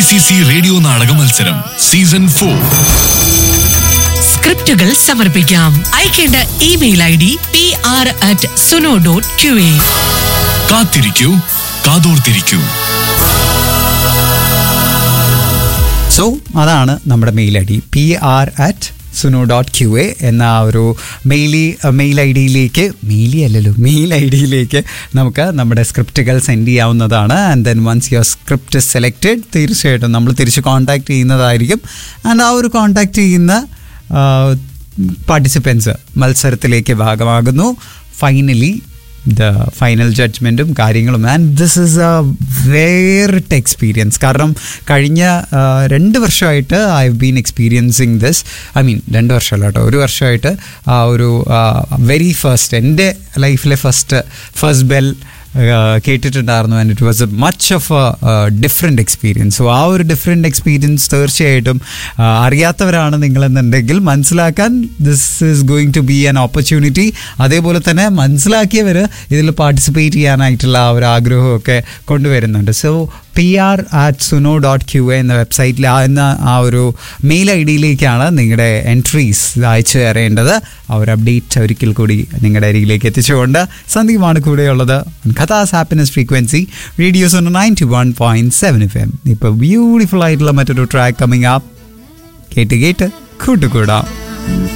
C C radio നാടക മത്സരം season four സ്ക്രിപ്റ്റുകൾ സമർപ്പിക്കാം അയക്കേണ്ട email I D P R at Suno dot Q A കാത്തിരിക്കൂ കാതോർത്തിരിക്കൂ സോ അതാണ് നമ്മുടെ mail I D P R at Suno dot Q A എന്ന ആ ഒരു മെയിലി മെയിൽ ഐ ഡിയിലേക്ക് മെയിലി അല്ലല്ലോ മെയിൽ ഐ ഡിയിലേക്ക് നമുക്ക് നമ്മുടെ സ്ക്രിപ്റ്റുകൾ സെൻഡ് ചെയ്യാവുന്നതാണ് and then once your script selected തീർച്ചയായിട്ടും നമ്മൾ തിരിച്ച് കോൺടാക്ട് ചെയ്യുന്നതായിരിക്കും ആൻഡ് ആ ഒരു കോൺടാക്ട് ചെയ്യുന്ന പാർട്ടിസിപ്പൻസ് മത്സരത്തിലേക്ക് ഭാഗമാകുന്നു ഫൈനലി ദ ഫൈനൽ ജഡ്ജ്മെൻറ്റും കാര്യങ്ങളും ആൻഡ് ദിസ് ഈസ് എ വേറിട്ട എക്സ്പീരിയൻസ് കാരണം കഴിഞ്ഞ ആ, രണ്ട് വർഷമായിട്ട് I have been experiencing this I mean രണ്ട് വർഷമല്ല കേട്ടോ ഒരു വർഷമായിട്ട് ആ ഒരു വെരി ഫസ്റ്റ് എൻ്റെ ലൈഫിലെ ഫസ്റ്റ് ഫസ്റ്റ് ബെൽ കേട്ടിട്ടുണ്ടായിരുന്നു and it was a much of a different experience so ആ ഒരു ഡിഫറെൻറ്റ് എക്സ്പീരിയൻസ് തീർച്ചയായിട്ടും ആ, അറിയാത്തവരാണ് നിങ്ങളെന്നുണ്ടെങ്കിൽ മനസ്സിലാക്കാൻ this is going to be an opportunity അതേപോലെ തന്നെ മനസ്സിലാക്കിയവർ ഇതിൽ പാർട്ടിസിപ്പേറ്റ് ചെയ്യാനായിട്ടുള്ള ആ ഒരു ആഗ്രഹമൊക്കെ കൊണ്ടുവരുന്നുണ്ട് so P R at Suno dot Q A എന്ന വെബ്സൈറ്റിൽ ആ എന്ന ആ ഒരു മെയിൽ ഐ ഡിയിലേക്കാണ് നിങ്ങളുടെ എൻട്രീസ് അയച്ചു തരേണ്ടത് ആ ഒരു അപ്ഡേറ്റ് ഒരിക്കൽ കൂടി നിങ്ങളുടെ അരികിലേക്ക് എത്തിച്ചുകൊണ്ട് സന്ദീപാണ് കൂടെയുള്ളത് Qatar's happiness frequency radios ninety one point seven F M ഇപ്പോൾ ബ്യൂട്ടിഫുൾ ആയിട്ടുള്ള മറ്റൊരു ട്രാക്ക് കമ്മിങ് ആപ്പ് കേട്ട് കേട്ട് കൂട്ടുകൂടാം